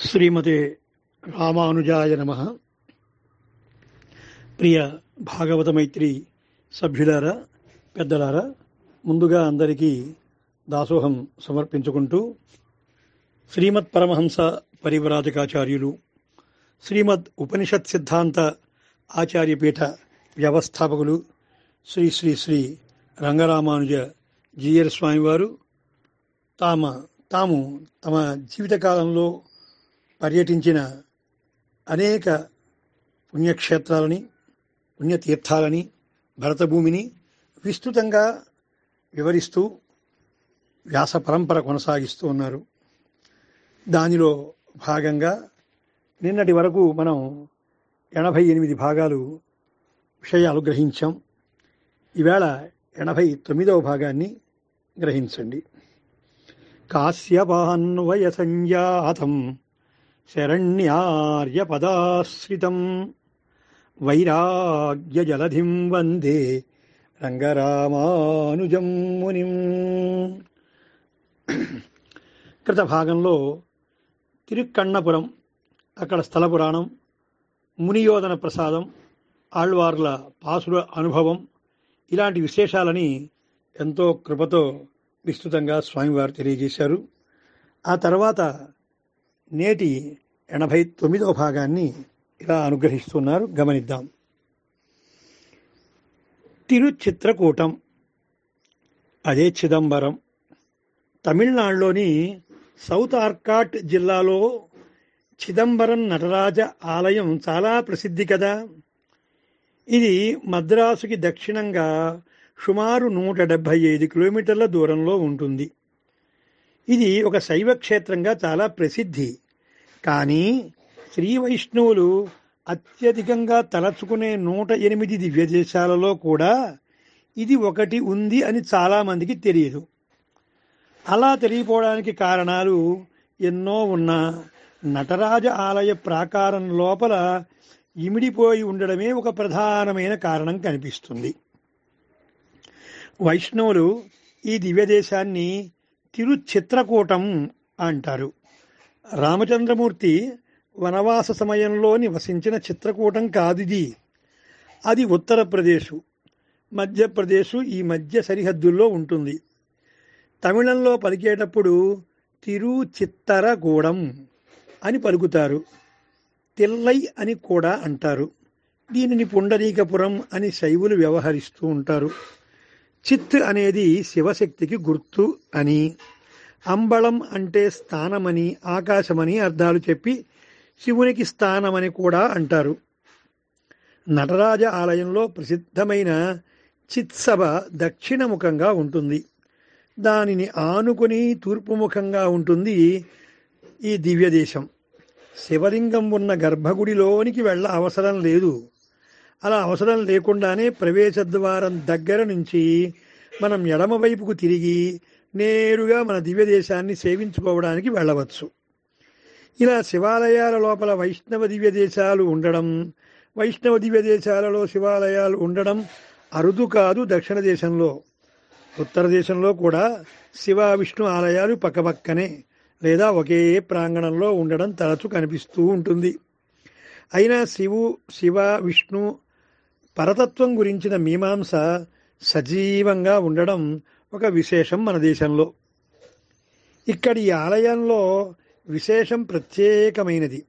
శ్రీమతే రామానుజాయ నమ ప్రియ భాగవత మైత్రి సభ్యులారా పెద్దలారా ముందుగా అందరికీ దాసోహం సమర్పించుకుంటూ శ్రీమత్ పరమహంస పరివ్రాజకాచార్యులు శ్రీమద్ ఉపనిషత్ సిద్ధాంత ఆచార్యపీఠ వ్యవస్థాపకులు శ్రీ శ్రీ శ్రీ రంగరామానుజ జీయర్ స్వామివారు తామ తాము తమ జీవితకాలంలో పర్యటించిన అనేక పుణ్యక్షేత్రాలని పుణ్యతీర్థాలని భరతభూమిని విస్తృతంగా వివరిస్తూ వ్యాస పరంపర కొనసాగిస్తూ ఉన్నారు దానిలో భాగంగా నిన్నటి వరకు మనం ఎనభై ఎనిమిది భాగాలు విషయాలు గ్రహించాం ఈవేళ ఎనభై తొమ్మిదవ భాగాన్ని గ్రహించండి కాశ్యపాన్వయ సంజాతం శరణ్యార్యపదాశ్రితం వైరాగ్యజలధిం వందే రంగరామానుజం మునిం కృత భాగంలో తిరుక్కన్నపురం అక్కడ స్థల పురాణం మునియోధన ప్రసాదం ఆళ్వార్ల పాసుల అనుభవం ఇలాంటి విశేషాలని ఎంతో కృపతో విస్తృతంగా స్వామివారు తెలియజేశారు ఆ తర్వాత నేటి ఎనభై తొమ్మిదవ భాగాన్ని ఇలా అనుగ్రహిస్తున్నారు గమనిద్దాం తిరుచిత్రకూటం అదే చిదంబరం తమిళనాడులోని సౌత్ ఆర్కాట్ జిల్లాలో చిదంబరం నటరాజ ఆలయం చాలా ప్రసిద్ధి కదా ఇది మద్రాసుకి దక్షిణంగా సుమారు నూట డెబ్భై ఐదు కిలోమీటర్ల దూరంలో ఉంటుంది ఇది ఒక శైవ క్షేత్రంగా చాలా ప్రసిద్ధి కానీ శ్రీ వైష్ణవులు అత్యధికంగా తలచుకునే నూట ఎనిమిది దివ్య దేశాలలో కూడా ఇది ఒకటి ఉంది అని చాలామందికి తెలియదు అలా తెలియపోవడానికి కారణాలు ఎన్నో ఉన్నా నటరాజ ఆలయ ప్రాకారం లోపల ఇమిడిపోయి ఉండడమే ఒక ప్రధానమైన కారణం కనిపిస్తుంది వైష్ణవులు ఈ దివ్యదేశాన్ని తిరుచిత్రకూటం అంటారు రామచంద్రమూర్తి వనవాస సమయంలో నివసించిన చిత్రకూటం కాదిది అది ఉత్తరప్రదేశ్ మధ్యప్రదేశ్ ఈ మధ్య సరిహద్దుల్లో ఉంటుంది తమిళంలో పలికేటప్పుడు తిరుచిత్తరగూడెం అని పలుకుతారు తిల్లై అని కూడా అంటారు దీనిని పుండరీకపురం అని శైవులు వ్యవహరిస్తూ ఉంటారు చిత్ అనేది శివశక్తికి గుర్తు అని అంబళం అంటే స్థానమని ఆకాశమని అర్థాలు చెప్పి శివునికి స్థానమని కూడా అంటారు నటరాజ ఆలయంలో ప్రసిద్ధమైన చిత్సభ దక్షిణముఖంగా ఉంటుంది దానిని ఆనుకుని తూర్పుముఖంగా ఉంటుంది ఈ దివ్యదేశం శివలింగం ఉన్న గర్భగుడిలోనికి వెళ్ళ అవసరం లేదు అలా అవసరం లేకుండానే ప్రవేశ ద్వారం దగ్గర నుంచి మనం ఎడమ వైపుకు తిరిగి నేరుగా మన దివ్యదేశాన్ని సేవించుకోవడానికి వెళ్ళవచ్చు ఇలా శివాలయాల లోపల వైష్ణవ దివ్య దేశాలు ఉండడం వైష్ణవ దివ్య దేశాలలో శివాలయాలు ఉండడం అరుదు కాదు దక్షిణ దేశంలో ఉత్తర దేశంలో కూడా శివ విష్ణు ఆలయాలు పక్కపక్కనే లేదా ఒకే ప్రాంగణంలో ఉండడం తరచు కనిపిస్తూ ఉంటుంది అయినా శివు శివ విష్ణు పరతత్వం గురించిన మీమాంస సజీవంగా ఉండడం ఒక విశేషం మన దేశంలో ఇక్కడి ఆలయంలో విశేషం ప్రత్యేకమైనది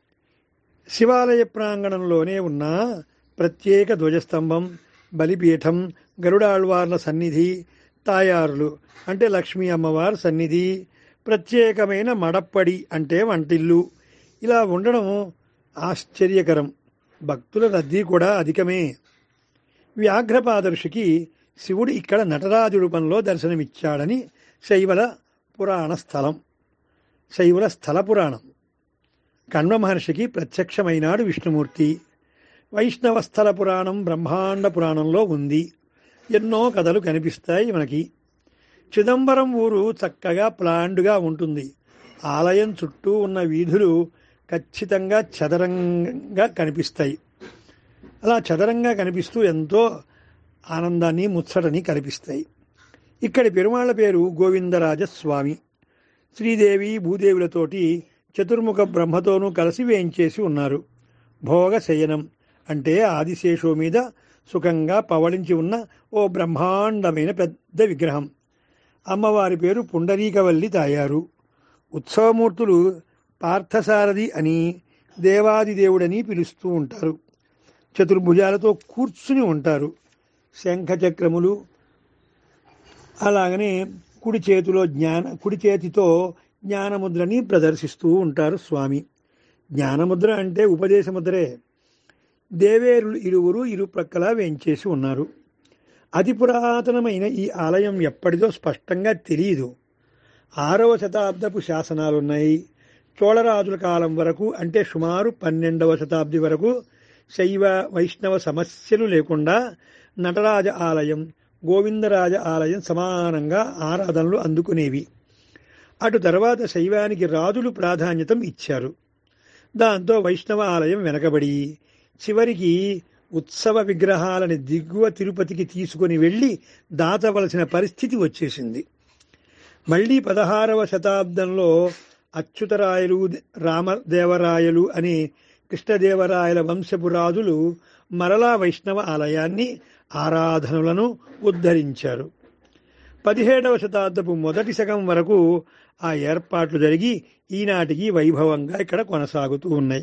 శివాలయ ప్రాంగణంలోనే ఉన్న ప్రత్యేక ధ్వజస్తంభం బలిపీఠం గరుడాళ్వార్ల సన్నిధి తాయారులు అంటే లక్ష్మీ అమ్మవారి సన్నిధి ప్రత్యేకమైన మడప్పడి అంటే వంటిల్లు ఇలా ఉండడం ఆశ్చర్యకరం భక్తుల రద్దీ కూడా అధికమే వ్యాఘ్రపాదర్శికి శివుడు ఇక్కడ నటరాజు రూపంలో దర్శనమిచ్చాడని శైవల పురాణ స్థలం శైవుల స్థల పురాణం కణ్వ మహర్షికి ప్రత్యక్షమైనాడు విష్ణుమూర్తి వైష్ణవ స్థల పురాణం బ్రహ్మాండ పురాణంలో ఉంది ఎన్నో కథలు కనిపిస్తాయి మనకి చిదంబరం ఊరు చక్కగా ప్లాండ్గా ఉంటుంది ఆలయం చుట్టూ ఉన్న వీధులు ఖచ్చితంగా చదరంగా కనిపిస్తాయి అలా చదరంగా కనిపిస్తూ ఎంతో ఆనందాన్ని ముచ్చటని కనిపిస్తాయి ఇక్కడి పెరుమాళ్ల పేరు గోవిందరాజ స్వామి శ్రీదేవి భూదేవులతోటి చతుర్ముఖ బ్రహ్మతోనూ కలిసి వేయించేసి ఉన్నారు భోగ శయనం అంటే ఆదిశేషు మీద సుఖంగా పవళించి ఉన్న ఓ బ్రహ్మాండమైన పెద్ద విగ్రహం అమ్మవారి పేరు పుండరీకవల్లి తాయారు ఉత్సవమూర్తులు పార్థసారథి అని దేవాదిదేవుడని పిలుస్తూ ఉంటారు చతుర్భుజాలతో కూర్చుని ఉంటారు శంఖచక్రములు అలాగనే కుడి చేతిలో జ్ఞాన కుడి చేతితో జ్ఞానముద్రని ప్రదర్శిస్తూ ఉంటారు స్వామి జ్ఞానముద్ర అంటే ఉపదేశముద్రే దేవేరులు ఇరువురు ఇరు ప్రక్కల వేంచేసి ఉన్నారు అతి పురాతనమైన ఈ ఆలయం ఎప్పటిదో స్పష్టంగా తెలియదు ఆరవ శతాబ్దపు శాసనాలున్నాయి చోళరాజుల కాలం వరకు అంటే సుమారు పన్నెండవ శతాబ్ది వరకు శైవ వైష్ణవ సమస్యలు లేకుండా నటరాజ ఆలయం గోవిందరాజ ఆలయం సమానంగా ఆరాధనలు అందుకునేవి అటు తర్వాత శైవానికి రాజులు ప్రాధాన్యతం ఇచ్చారు దాంతో వైష్ణవ ఆలయం వెనకబడి చివరికి ఉత్సవ విగ్రహాలని దిగువ తిరుపతికి తీసుకుని వెళ్ళి దాచవలసిన పరిస్థితి వచ్చేసింది మళ్ళీ పదహారవ శతాబ్దంలో అచ్యుతరాయలు రామదేవరాయలు అనే కృష్ణదేవరాయల వంశపు రాజులు మరలా వైష్ణవ ఆలయాన్ని ఆరాధనలను ఉద్ధరించారు పదిహేడవ శతాబ్దపు మొదటి సగం వరకు ఆ ఏర్పాట్లు జరిగి ఈనాటికి వైభవంగా ఇక్కడ కొనసాగుతూ ఉన్నాయి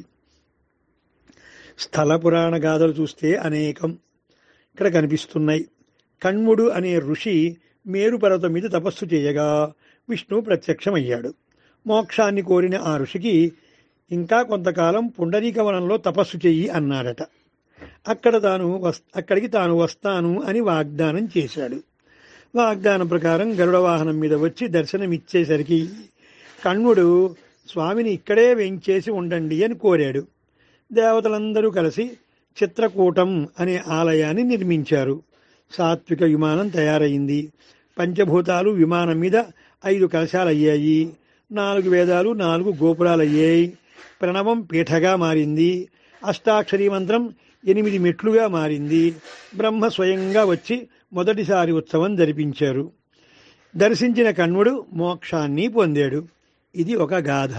స్థల పురాణ గాథలు చూస్తే అనేకం ఇక్కడ కనిపిస్తున్నాయి కణ్ముడు అనే ఋషి మేరు పర్వతం మీద తపస్సు చేయగా విష్ణువు ప్రత్యక్షమయ్యాడు మోక్షాన్ని కోరిన ఆ ఋషికి ఇంకా కొంతకాలం పుండరీకవనంలో తపస్సు చెయ్యి అన్నాడట అక్కడ తాను వస్ అక్కడికి తాను వస్తాను అని వాగ్దానం చేశాడు వాగ్దానం ప్రకారం గరుడ వాహనం మీద వచ్చి దర్శనమిచ్చేసరికి కణ్వుడు స్వామిని ఇక్కడే వేంచేసి ఉండండి అని కోరాడు దేవతలందరూ కలిసి చిత్రకూటం అనే ఆలయాన్ని నిర్మించారు సాత్విక విమానం తయారైంది పంచభూతాలు విమానం మీద ఐదు కలశాలయ్యాయి నాలుగు వేదాలు నాలుగు గోపురాలయ్యాయి ప్రణవం పీఠగా మారింది అష్టాక్షరీ మంత్రం ఎనిమిది మెట్లుగా మారింది బ్రహ్మ స్వయంగా వచ్చి మొదటిసారి ఉత్సవం జరిపించారు దర్శించిన కణ్వుడు మోక్షాన్ని పొందాడు ఇది ఒక గాథ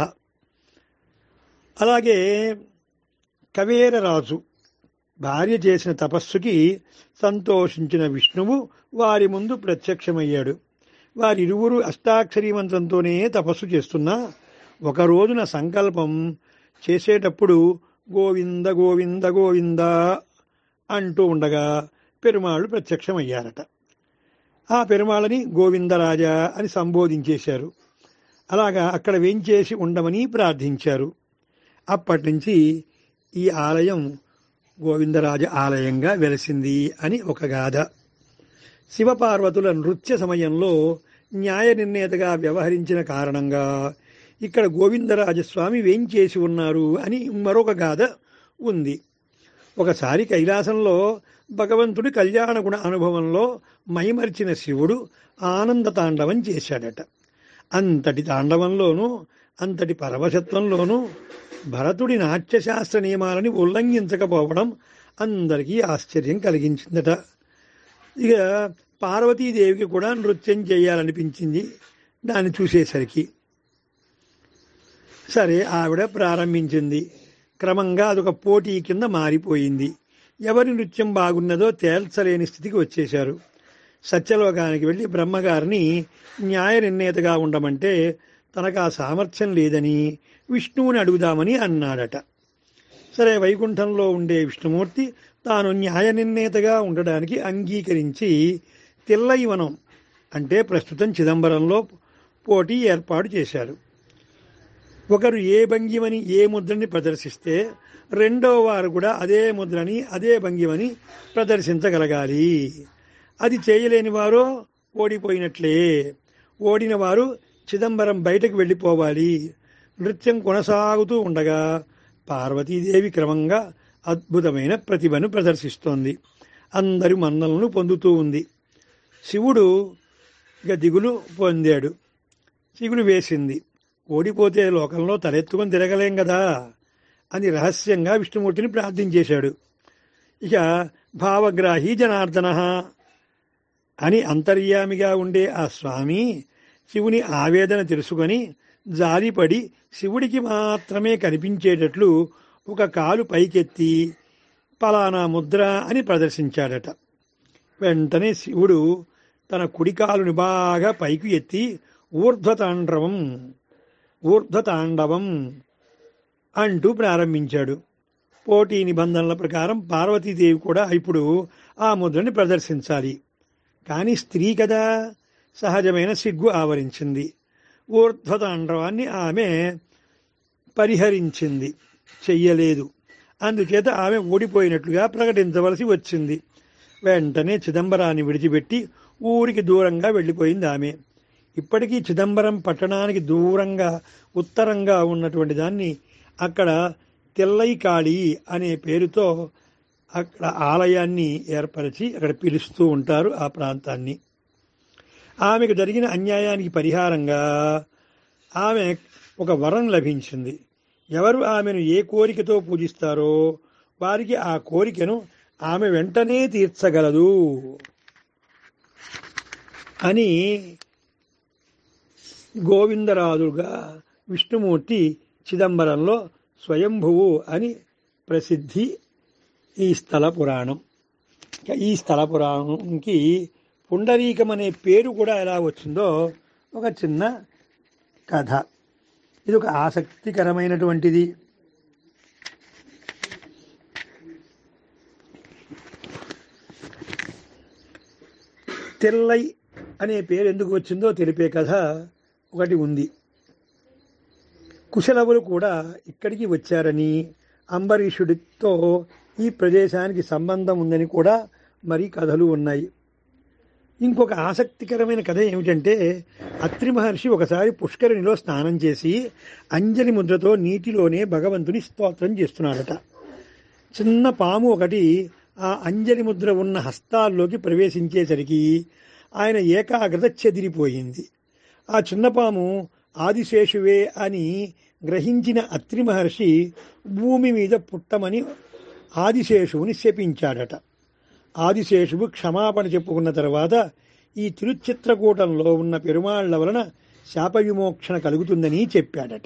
అలాగే కవేరరాజు భార్య చేసిన తపస్సుకి సంతోషించిన విష్ణువు వారి ముందు ప్రత్యక్షమయ్యాడు వారిరువురు అష్టాక్షరీ మంత్రంతోనే తపస్సు చేస్తున్నా ఒక రోజున సంకల్పం చేసేటప్పుడు గోవింద గోవింద గోవింద అంటూ ఉండగా పెరుమాళ్ళు ప్రత్యక్షమయ్యారట ఆ పెరుమాళ్ళని గోవిందరాజా అని సంబోధించేశారు అలాగా అక్కడ వేంచేసి ఉండమని ప్రార్థించారు అప్పటి నుంచి ఈ ఆలయం గోవిందరాజ ఆలయంగా వెలసింది అని ఒక గాథ శివపార్వతుల నృత్య సమయంలో న్యాయ నిర్ణేతగా వ్యవహరించిన కారణంగా ఇక్కడ గోవిందరాజస్వామి వేంచేసి ఉన్నారు అని మరొక గాథ ఉంది ఒకసారి కైలాసంలో భగవంతుడి కళ్యాణ గుణ అనుభవంలో మైమర్చిన శివుడు ఆనంద తాండవం చేశాడట అంతటి తాండవంలోనూ అంతటి పరవశత్వంలోనూ భరతుడి నాట్యశాస్త్ర నియమాలని ఉల్లంఘించకపోవడం అందరికీ ఆశ్చర్యం కలిగించిందట ఇక పార్వతీదేవికి కూడా నృత్యం చేయాలనిపించింది దాన్ని చూసేసరికి సరే ఆవిడ ప్రారంభించింది క్రమంగా అదొక పోటీ కింద మారిపోయింది ఎవరి నృత్యం బాగున్నదో తేల్చలేని స్థితికి వచ్చేశారు సత్యలోకానికి వెళ్ళి బ్రహ్మగారిని న్యాయ నిర్ణేతగా ఉండమంటే తనకు ఆ సామర్థ్యం లేదని విష్ణువుని అడుగుదామని అన్నాడట సరే వైకుంఠంలో ఉండే విష్ణుమూర్తి తాను న్యాయ నిర్ణేతగా ఉండడానికి అంగీకరించి తిల్లైవనం అంటే ప్రస్తుతం చిదంబరంలో పోటీ ఏర్పాటు చేశారు ఒకరు ఏ భంగిమని ఏ ముద్రని ప్రదర్శిస్తే రెండో వారు కూడా అదే ముద్రని అదే భంగిమని ప్రదర్శించగలగాలి అది చేయలేని వారు ఓడిపోయినట్లే ఓడిన వారు చిదంబరం బయటకు వెళ్ళిపోవాలి నృత్యం కొనసాగుతూ ఉండగా పార్వతీదేవి క్రమంగా అద్భుతమైన ప్రతిభను ప్రదర్శిస్తోంది అందరి మన్నలను పొందుతూ ఉంది శివుడు ఇక దిగులు పొందాడు చిగులు వేసింది ఓడిపోతే లోకంలో తలెత్తుకొని తిరగలేం కదా అని రహస్యంగా విష్ణుమూర్తిని ప్రార్థించేశాడు ఇక భావగ్రాహి జనార్దన అని అంతర్యామిగా ఉండే ఆ స్వామి శివుని ఆవేదన తెలుసుకొని జారిపడి శివుడికి మాత్రమే కనిపించేటట్లు ఒక కాలు పైకెత్తి పలానా ముద్ర అని ప్రదర్శించాడట వెంటనే శివుడు తన కుడి కాలుని బాగా పైకి ఎత్తి ఊర్ధ్వతాండవం ఊర్ధ్వతాండవం అంటూ ప్రారంభించాడు పోటీ నిబంధనల ప్రకారం పార్వతీదేవి కూడా ఇప్పుడు ఆ ముద్రని ప్రదర్శించాలి కానీ స్త్రీ కదా సహజమైన సిగ్గు ఆవరించింది ఊర్ధ్వతాండవాన్ని ఆమె పరిహరించింది చెయ్యలేదు అందుచేత ఆమె ఓడిపోయినట్లుగా ప్రకటించవలసి వచ్చింది వెంటనే చిదంబరాన్ని విడిచిపెట్టి ఊరికి దూరంగా వెళ్ళిపోయింది ఆమె ఇప్పటికీ చిదంబరం పట్టణానికి దూరంగా ఉత్తరంగా ఉన్నటువంటి దాన్ని అక్కడ తెల్లైకాళి అనే పేరుతో అక్కడ ఆలయాన్ని ఏర్పరిచి అక్కడ పిలుస్తూ ఉంటారు ఆ ప్రాంతాన్ని ఆమెకు జరిగిన అన్యాయానికి పరిహారంగా ఆమె ఒక వరం లభించింది ఎవరు ఆమెను ఏ కోరికతో పూజిస్తారో వారికి ఆ కోరికను ఆమె వెంటనే తీర్చగలదు అని గోవిందరాజుగా విష్ణుమూర్తి చిదంబరంలో స్వయంభువు అని ప్రసిద్ధి ఈ స్థల పురాణం ఈ స్థల పురాణంకి పుండరీకం అనే పేరు కూడా ఎలా వచ్చిందో ఒక చిన్న కథ ఇది ఒక ఆసక్తికరమైనటువంటిది తెల్లై అనే పేరు ఎందుకు వచ్చిందో తెలిపే కథ ఒకటి ఉంది కుశలవులు కూడా ఇక్కడికి వచ్చారని అంబరీషుడితో ఈ ప్రదేశానికి సంబంధం ఉందని కూడా మరి కథలు ఉన్నాయి ఇంకొక ఆసక్తికరమైన కథ ఏమిటంటే అత్రి మహర్షి ఒకసారి పుష్కరిణిలో స్నానం చేసి అంజలి ముద్రతో నీటిలోనే భగవంతుని స్తోత్రం చేస్తున్నాడట చిన్న పాము ఒకటి ఆ అంజలి ముద్ర ఉన్న హస్తాల్లోకి ప్రవేశించేసరికి ఆయన ఏకాగ్రత చెదిరిపోయింది ఆ చిన్న పాము ఆదిశేషువే అని గ్రహించిన అత్రి మహర్షి భూమి మీద పుట్టమని ఆదిశేషువుని శపించాడట ఆదిశేషువు క్షమాపణ చెప్పుకున్న తర్వాత ఈ తిరుచిత్రకూటంలో ఉన్న పెరుమాళ్ల వలన శాప విమోక్షణ కలుగుతుందని చెప్పాడట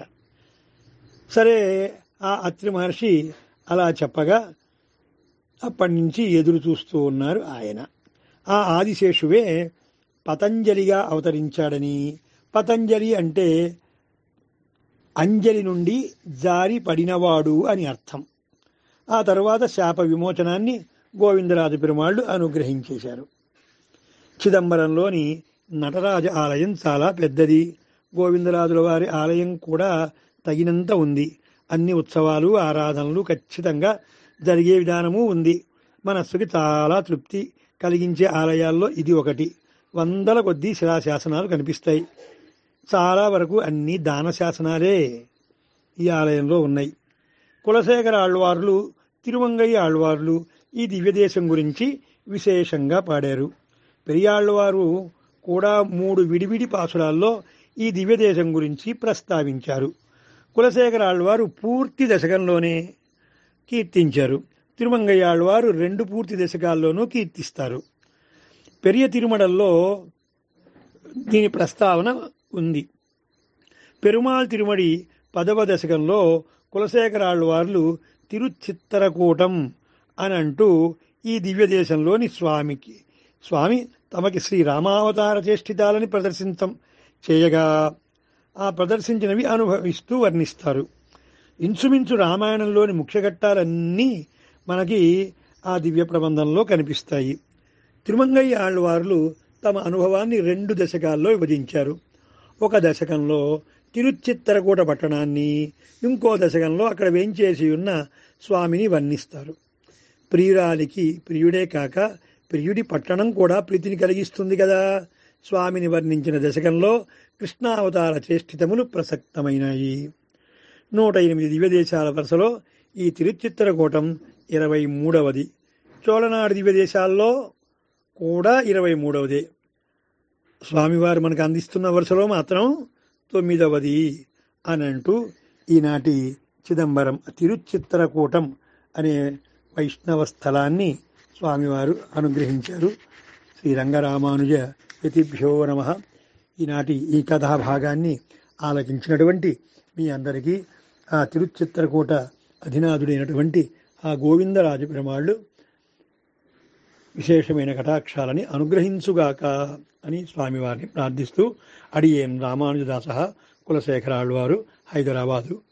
సరే ఆ అత్రి మహర్షి అలా చెప్పగా అప్పటి నుంచి ఎదురు చూస్తూ ఉన్నారు ఆయన ఆ ఆదిశేషువే పతంజలిగా అవతరించాడని పతంజలి అంటే అంజలి నుండి జారి పడినవాడు అని అర్థం ఆ తరువాత శాప విమోచనాన్ని గోవిందరాజు పెరుమాళ్ళు అనుగ్రహించేశారు చిదంబరంలోని నటరాజ ఆలయం చాలా పెద్దది గోవిందరాజుల వారి ఆలయం కూడా తగినంత ఉంది అన్ని ఉత్సవాలు ఆరాధనలు ఖచ్చితంగా జరిగే విధానము ఉంది మనస్సుకి చాలా తృప్తి కలిగించే ఆలయాల్లో ఇది ఒకటి వందల కొద్దీ శిలాశాసనాలు కనిపిస్తాయి చాలా వరకు అన్ని దాన శాసనాలే ఈ ఆలయంలో ఉన్నాయి కులశేఖర ఆళ్వార్లు తిరుమంగయ్య ఆళ్వార్లు ఈ దివ్యదేశం గురించి విశేషంగా పాడారు పెరియాళ్వారు కూడా మూడు విడివిడి పాసురాల్లో ఈ దివ్యదేశం గురించి ప్రస్తావించారు కులశేఖర ఆళ్వారు పూర్తి దశకంలోనే కీర్తించారు తిరుమంగయ్య ఆళ్వారు రెండు పూర్తి దశకాల్లోనూ కీర్తిస్తారు పెరియ తిరుమడల్లో దీని ప్రస్తావన ఉంది పెరుమాళ్ తిరుమడి పదవ దశకంలో కులశేఖరాళ్వార్లు తిరుచిత్తరకూటం అని అంటూ ఈ దివ్యదేశంలోని స్వామికి స్వామి తమకి శ్రీ రామావతార చేష్టితాలని ప్రదర్శించం చేయగా ఆ ప్రదర్శించినవి అనుభవిస్తూ వర్ణిస్తారు ఇంచుమించు రామాయణంలోని ముఖ్య ఘట్టాలన్నీ మనకి ఆ దివ్య ప్రబంధంలో కనిపిస్తాయి తిరుమంగయ్య ఆళ్వార్లు తమ అనుభవాన్ని రెండు దశకాల్లో విభజించారు ఒక దశకంలో తిరుచిత్తరకూట పట్టణాన్ని ఇంకో దశకంలో అక్కడ వేంచేసి ఉన్న స్వామిని వర్ణిస్తారు ప్రియురాలికి ప్రియుడే కాక ప్రియుడి పట్టణం కూడా ప్రీతిని కలిగిస్తుంది కదా స్వామిని వర్ణించిన దశకంలో కృష్ణావతార చేష్టితములు ప్రసక్తమైనాయి నూట ఎనిమిది దివ్యదేశాల వరుసలో ఈ తిరుచిత్తరకూటం ఇరవై మూడవది చోళనాడు దివ్యదేశాల్లో కూడా ఇరవై మూడవదే స్వామివారు మనకు అందిస్తున్న వరుసలో మాత్రం తొమ్మిదవది అని అంటూ ఈనాటి చిదంబరం తిరుచిత్రకూటం అనే వైష్ణవ స్థలాన్ని స్వామివారు అనుగ్రహించారు శ్రీ రంగరామానుజ యతిభ్యో నమ ఈనాటి ఈ కథా భాగాన్ని ఆలకించినటువంటి మీ అందరికీ ఆ తిరుచిత్రకూట అధినాథుడైనటువంటి ఆ గోవిందరాజు పెరుమాళ్ళు విశేషమైన కటాక్షాలని అనుగ్రహించుగాక అని స్వామివారిని ప్రార్థిస్తూ అడియేన్ రామానుజదాస కులశేఖరాళ్ళు వారు హైదరాబాదు